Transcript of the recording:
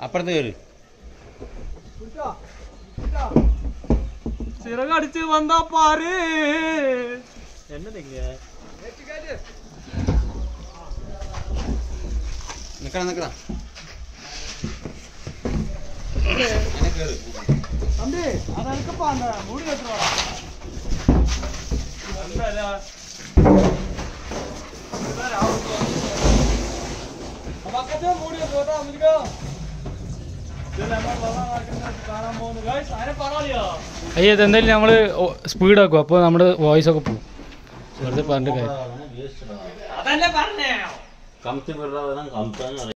അപ്പുറത്ത് കയറി ചിറകടിച്ച് വന്നാ പാര് എന്നതെങ്ങ നിക്കണം നിക്കണം അങ്ങനെ കയറി തമ്പി അതെനക്കപ്പാ മൂടി കെട്ടുവാ പക്കത്തെ മൂടി കേട്ടോ നമുക്ക് കാണാൻ പോകുന്നു ഗൈസ് ആരെ പറയാ അയ്യോ ഇതെന്തായാലും നമ്മൾ സ്പീഡ് ആക്കും അപ്പോൾ നമ്മുടെ വോയിസ് ഒക്കെ പോകും വെറുതെ പറഞ്ഞിട്ട് കാര്യം അതല്ലേ പറഞ്ഞേ കമത്തി വിടുന്നവരും കമത്താന്ന്